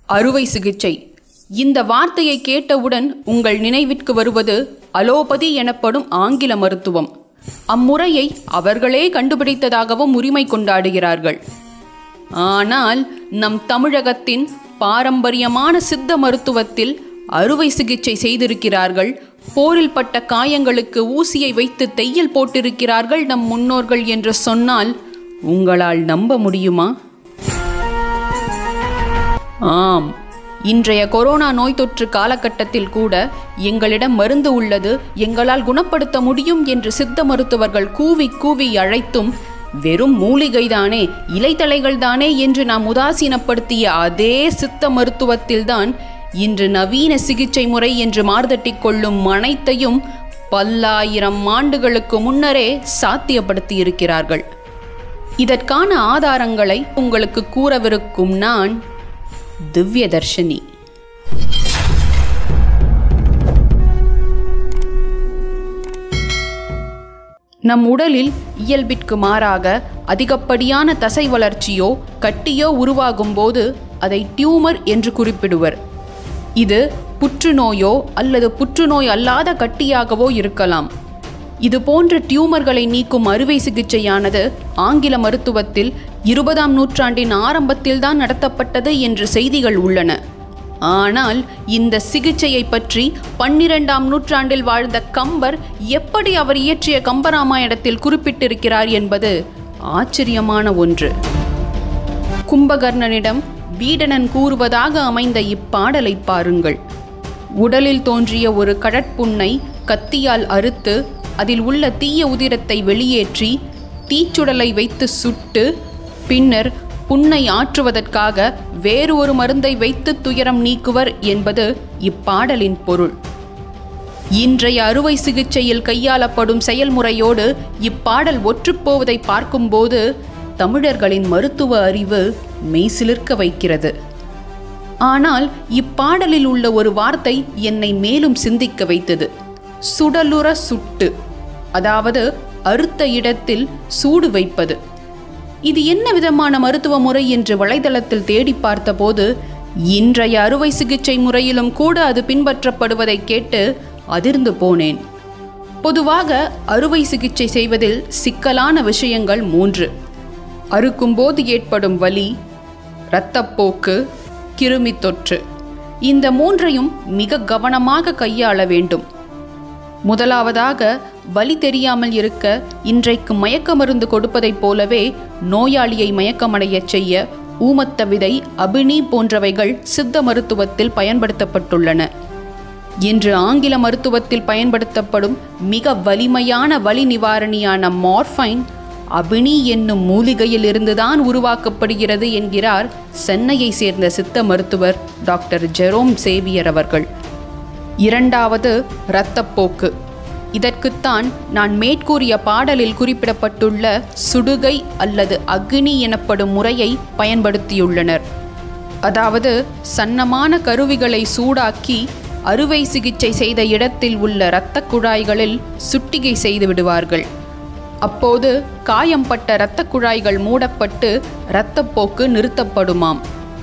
அறுவை சிகிச்சை இந்த வார்த்தையை கேட்டவுடன் உங்கள் நினைவிற்கு வருவது அலோபதி எனப்படும் ஆங்கில மருத்துவம் அம்முறையை அவர்களே கண்டுபிடித்ததாகவும் உரிமை கொண்டாடுகிறார்கள் ஆனால் நம் தமிழகத்தின் பாரம்பரியமான சித்த மருத்துவத்தில் அறுவை சிகிச்சை செய்திருக்கிறார்கள் போரில் பட்ட காயங்களுக்கு ஊசியை வைத்து தையல் போட்டிருக்கிறார்கள் நம் முன்னோர்கள் என்று சொன்னால் உங்களால் நம்ப முடியுமா ஆம் இன்றைய கொரோனா நோய் தொற்று காலகட்டத்தில் கூட எங்களிடம் மருந்து உள்ளது எங்களால் குணப்படுத்த முடியும் என்று சித்த மருத்துவர்கள் கூவி கூவி அழைத்தும் வெறும் மூலிகைதானே இலைத்தலைகள் தானே என்று நாம் உதாசீனப்படுத்திய அதே சித்த மருத்துவத்தில்தான் இன்று நவீன சிகிச்சை முறை என்று மார்தட்டிக் கொள்ளும் அனைத்தையும் பல்லாயிரம் ஆண்டுகளுக்கு முன்னரே சாத்தியப்படுத்தி இருக்கிறார்கள் இதற்கான ஆதாரங்களை உங்களுக்கு கூறவிருக்கும் நான் திவ்யதர்ஷினி நம் உடலில் இயல்பிற்கு மாறாக அதிகப்படியான தசை வளர்ச்சியோ கட்டியோ உருவாகும் போது அதை டியூமர் என்று குறிப்பிடுவர் இது புற்றுநோயோ அல்லது புற்றுநோய் அல்லாத கட்டியாகவோ இருக்கலாம் இது போன்ற டியூமர்களை நீக்கும் அறுவை சிகிச்சையானது ஆங்கில மருத்துவத்தில் இருபதாம் நூற்றாண்டின் ஆரம்பத்தில்தான் நடத்தப்பட்டது என்று செய்திகள் உள்ளன ஆனால் இந்த சிகிச்சையை பற்றி பன்னிரெண்டாம் நூற்றாண்டில் வாழ்ந்த கம்பர் எப்படி அவர் இயற்றிய கம்பராமாயணத்தில் குறிப்பிட்டிருக்கிறார் என்பது ஆச்சரியமான ஒன்று கும்பகர்ணனிடம் வீடணன் கூறுவதாக அமைந்த இப்பாடலை பாருங்கள் உடலில் தோன்றிய ஒரு கடற்புண்ணை கத்தியால் அறுத்து அதில் உள்ள தீய உதிரத்தை வெளியேற்றி தீச்சுடலை வைத்து சுட்டு பின்னர் புண்ணை ஆற்றுவதற்காக வேறு ஒரு மருந்தை வைத்து துயரம் நீக்குவர் என்பது இப்பாடலின் பொருள் இன்றைய அறுவை சிகிச்சையில் கையாளப்படும் செயல்முறையோடு இப்பாடல் ஒற்றுப்போவதை பார்க்கும்போது தமிழர்களின் மருத்துவ அறிவு மெய்சிலிர்க்க வைக்கிறது ஆனால் இப்பாடலில் உள்ள ஒரு வார்த்தை என்னை மேலும் சிந்திக்க வைத்தது சுடலுற சுட்டு அதாவது அறுத்த இடத்தில் சூடு வைப்பது இது என்ன விதமான மருத்துவ முறை என்று வலைதளத்தில் தேடி பார்த்தபோது இன்றைய அறுவை சிகிச்சை முறையிலும் கூட அது பின்பற்றப்படுவதை கேட்டு அதிர்ந்து போனேன் பொதுவாக அறுவை சிகிச்சை செய்வதில் சிக்கலான விஷயங்கள் மூன்று அறுக்கும்போது ஏற்படும் வலி இரத்தப்போக்கு கிருமி தொற்று இந்த மூன்றையும் மிக கவனமாக கையாள வேண்டும் முதலாவதாக வலி தெரியாமல் இருக்க இன்றைக்கு மயக்க மருந்து கொடுப்பதைப் போலவே நோயாளியை மயக்கமடையச் செய்ய ஊமத்த விதை அபினி போன்றவைகள் சித்த மருத்துவத்தில் பயன்படுத்தப்பட்டுள்ளன இன்று ஆங்கில மருத்துவத்தில் பயன்படுத்தப்படும் மிக வலிமையான வலி நிவாரணியான மார்ஃபைன் அபினி என்னும் மூலிகையில் இருந்துதான் உருவாக்கப்படுகிறது என்கிறார் சென்னையை சேர்ந்த சித்த மருத்துவர் டாக்டர் ஜெரோம் சேவியர் அவர்கள் இரண்டாவது இரத்தப்போக்கு இதற்குத்தான் நான் மேற்கூறிய பாடலில் குறிப்பிடப்பட்டுள்ள சுடுகை அல்லது அக்னி எனப்படும் முறையை பயன்படுத்தியுள்ளனர் அதாவது சன்னமான கருவிகளை சூடாக்கி அறுவை சிகிச்சை செய்த இடத்தில் உள்ள இரத்த குழாய்களில் சுட்டிகை செய்து விடுவார்கள் அப்போது காயம்பட்ட இரத்த குழாய்கள் மூடப்பட்டு இரத்தப்போக்கு நிறுத்தப்படுமாம்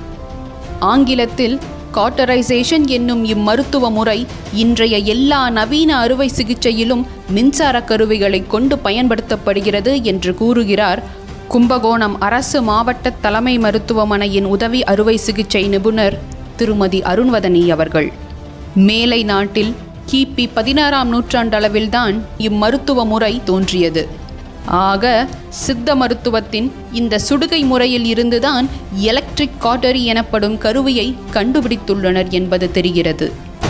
ஆங்கிலத்தில் காட்டரைசேஷன் என்னும் இம்மருத்துவ முறை இன்றைய எல்லா நவீன அறுவை சிகிச்சையிலும் மின்சார கருவிகளை கொண்டு பயன்படுத்தப்படுகிறது என்று கூறுகிறார் கும்பகோணம் அரசு மாவட்ட தலைமை மருத்துவமனையின் உதவி அறுவை சிகிச்சை நிபுணர் திருமதி அருண்வதனி அவர்கள் மேலை நாட்டில் கிபி பதினாறாம் நூற்றாண்டளவில்தான் இம்மருத்துவ முறை தோன்றியது ஆக சித்த மருத்துவத்தின் இந்த சுடுகை முறையில் இருந்துதான் எலக்ட்ரிக் காட்டரி எனப்படும் கருவியை கண்டுபிடித்துள்ளனர் என்பது தெரிகிறது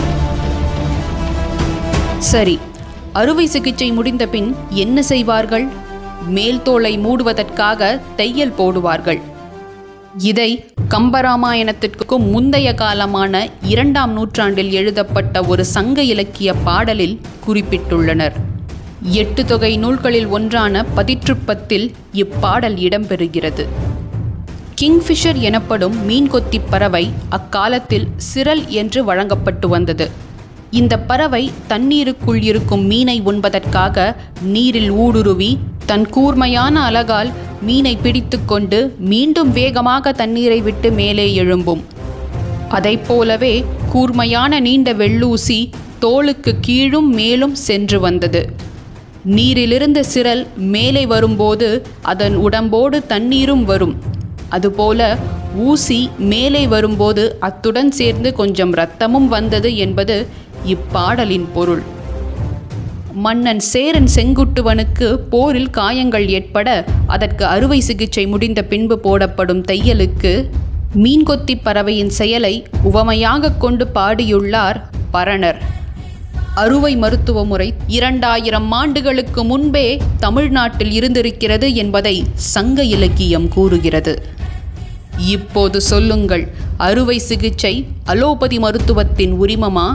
சரி அறுவை சிகிச்சை முடிந்த பின் என்ன செய்வார்கள் மேல் தோலை மூடுவதற்காக தையல் போடுவார்கள் இதை கம்பராமாயணத்திற்கு முந்தைய காலமான இரண்டாம் நூற்றாண்டில் எழுதப்பட்ட ஒரு சங்க இலக்கிய பாடலில் குறிப்பிட்டுள்ளனர் எட்டு தொகை நூல்களில் ஒன்றான பதிற்றுப்பத்தில் இப்பாடல் இடம்பெறுகிறது கிங்ஃபிஷர் எனப்படும் மீன்கொத்தி பறவை அக்காலத்தில் சிரல் என்று வழங்கப்பட்டு வந்தது இந்த பறவை தண்ணீருக்குள் இருக்கும் மீனை உண்பதற்காக நீரில் ஊடுருவி தன் கூர்மையான அலகால் மீனை பிடித்துக்கொண்டு மீண்டும் வேகமாக தண்ணீரை விட்டு மேலே எழும்பும் அதைப் போலவே கூர்மையான நீண்ட வெள்ளூசி தோலுக்கு கீழும் மேலும் சென்று வந்தது நீரிலிருந்து சிரல் மேலே வரும்போது அதன் உடம்போடு தண்ணீரும் வரும் அதுபோல ஊசி மேலே வரும்போது அத்துடன் சேர்ந்து கொஞ்சம் இரத்தமும் வந்தது என்பது இப்பாடலின் பொருள் மன்னன் சேரன் செங்குட்டுவனுக்கு போரில் காயங்கள் ஏற்பட அதற்கு அறுவை சிகிச்சை முடிந்த பின்பு போடப்படும் தையலுக்கு மீன்கொத்தி பறவையின் செயலை உவமையாக கொண்டு பாடியுள்ளார் பரணர் அறுவை மருத்துவ முறை இரண்டாயிரம் ஆண்டுகளுக்கு முன்பே தமிழ்நாட்டில் இருந்திருக்கிறது என்பதை சங்க இலக்கியம் கூறுகிறது இப்போது சொல்லுங்கள் அறுவை சிகிச்சை அலோபதி மருத்துவத்தின் உரிமமா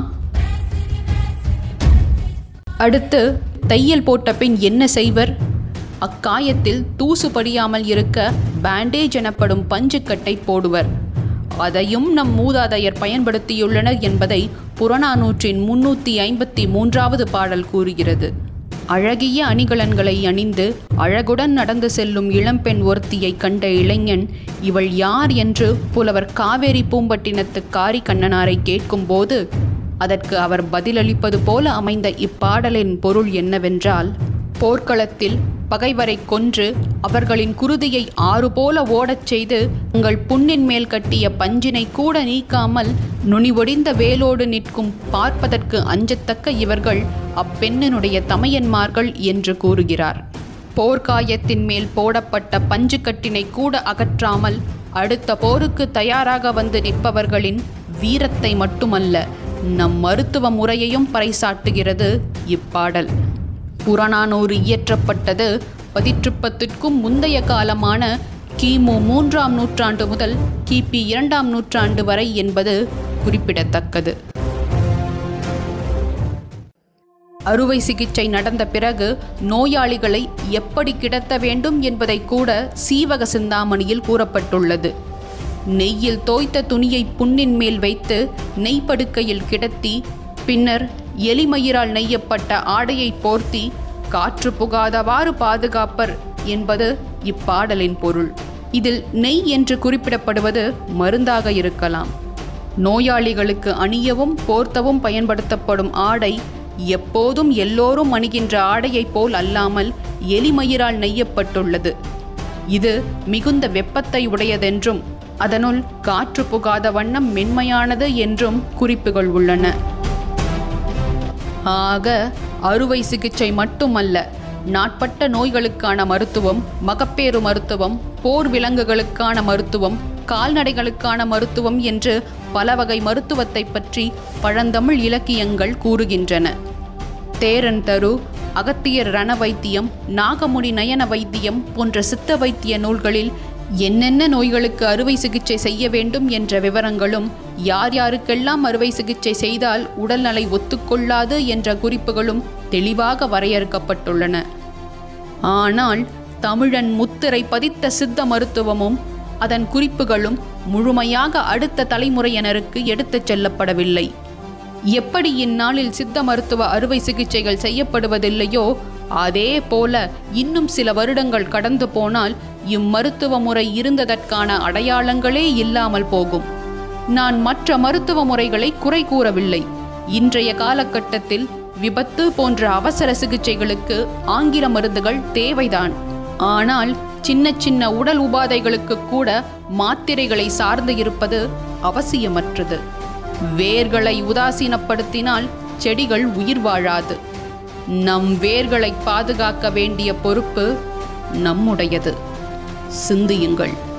அடுத்து தையல் போட்ட பின் என்ன செய்வர் அக்காயத்தில் தூசு படியாமல் இருக்க பேண்டேஜ் எனப்படும் பஞ்சுக்கட்டை போடுவர் அதையும் நம் மூதாதையர் பயன்படுத்தியுள்ளனர் என்பதை புறநானூற்றின் முன்னூற்றி ஐம்பத்தி மூன்றாவது பாடல் கூறுகிறது அழகிய அணிகலன்களை அணிந்து அழகுடன் நடந்து செல்லும் இளம்பெண் ஒருத்தியை கண்ட இளைஞன் இவள் யார் என்று புலவர் காவேரி பூம்பட்டினத்து காரி கண்ணனாரை கேட்கும்போது அதற்கு அவர் பதிலளிப்பது போல அமைந்த இப்பாடலின் பொருள் என்னவென்றால் போர்க்களத்தில் பகைவரை கொன்று அவர்களின் குருதியை ஆறு போல ஓடச் செய்து உங்கள் புண்ணின் மேல் கட்டிய பஞ்சினை கூட நீக்காமல் நுனிவொடிந்த வேலோடு நிற்கும் பார்ப்பதற்கு அஞ்சத்தக்க இவர்கள் அப்பெண்ணினுடைய தமையன்மார்கள் என்று கூறுகிறார் போர்க்காயத்தின் மேல் போடப்பட்ட பஞ்சுக்கட்டினை கூட அகற்றாமல் அடுத்த போருக்கு தயாராக வந்து நிற்பவர்களின் வீரத்தை மட்டுமல்ல நம் மருத்துவ முறையையும் பறைசாட்டுகிறது இப்பாடல் புறநானூறு இயற்றப்பட்டது பதிற்றுப்பத்திற்கும் முந்தைய காலமான கிமு மூன்றாம் நூற்றாண்டு முதல் கிபி இரண்டாம் நூற்றாண்டு வரை என்பது குறிப்பிடத்தக்கது அறுவை சிகிச்சை நடந்த பிறகு நோயாளிகளை எப்படி கிடத்த வேண்டும் என்பதை கூட சீவக சிந்தாமணியில் கூறப்பட்டுள்ளது நெய்யில் தோய்த்த துணியை புண்ணின் மேல் வைத்து நெய்ப்படுக்கையில் கிடத்தி பின்னர் எலிமயிரால் நெய்யப்பட்ட ஆடையை போர்த்தி காற்று புகாதவாறு பாதுகாப்பர் என்பது இப்பாடலின் பொருள் இதில் நெய் என்று குறிப்பிடப்படுவது மருந்தாக இருக்கலாம் நோயாளிகளுக்கு அணியவும் போர்த்தவும் பயன்படுத்தப்படும் ஆடை எப்போதும் எல்லோரும் அணிகின்ற ஆடையைப் போல் அல்லாமல் எலிமயிரால் நெய்யப்பட்டுள்ளது இது மிகுந்த வெப்பத்தை உடையதென்றும் அதனுள் காற்று புகாத வண்ணம் மென்மையானது என்றும் குறிப்புகள் உள்ளன ஆக அறுவை சிகிச்சை மட்டுமல்ல நாட்பட்ட நோய்களுக்கான மருத்துவம் மகப்பேறு மருத்துவம் போர் விலங்குகளுக்கான மருத்துவம் கால்நடைகளுக்கான மருத்துவம் என்று பல வகை மருத்துவத்தை பற்றி பழந்தமிழ் இலக்கியங்கள் கூறுகின்றன தேரன் தரு அகத்தியர் ரண வைத்தியம் நாகமுனி நயன வைத்தியம் போன்ற சித்த வைத்திய நூல்களில் என்னென்ன நோய்களுக்கு அறுவை சிகிச்சை செய்ய வேண்டும் என்ற விவரங்களும் யார் யாருக்கெல்லாம் அறுவை சிகிச்சை செய்தால் உடல்நலை ஒத்துக்கொள்ளாது என்ற குறிப்புகளும் தெளிவாக வரையறுக்கப்பட்டுள்ளன ஆனால் தமிழன் முத்திரை பதித்த சித்த மருத்துவமும் அதன் குறிப்புகளும் முழுமையாக அடுத்த தலைமுறையினருக்கு எடுத்துச் செல்லப்படவில்லை எப்படி இந்நாளில் சித்த மருத்துவ அறுவை சிகிச்சைகள் செய்யப்படுவதில்லையோ அதே போல இன்னும் சில வருடங்கள் கடந்து போனால் இம்மருத்துவ முறை இருந்ததற்கான அடையாளங்களே இல்லாமல் போகும் நான் மற்ற மருத்துவ முறைகளை குறை கூறவில்லை இன்றைய காலகட்டத்தில் விபத்து போன்ற அவசர சிகிச்சைகளுக்கு ஆங்கில மருந்துகள் தேவைதான் ஆனால் சின்ன சின்ன உடல் உபாதைகளுக்கு கூட மாத்திரைகளை சார்ந்து இருப்பது அவசியமற்றது வேர்களை உதாசீனப்படுத்தினால் செடிகள் உயிர் வாழாது நம் வேர்களை பாதுகாக்க வேண்டிய பொறுப்பு நம்முடையது சிந்தியுங்கள்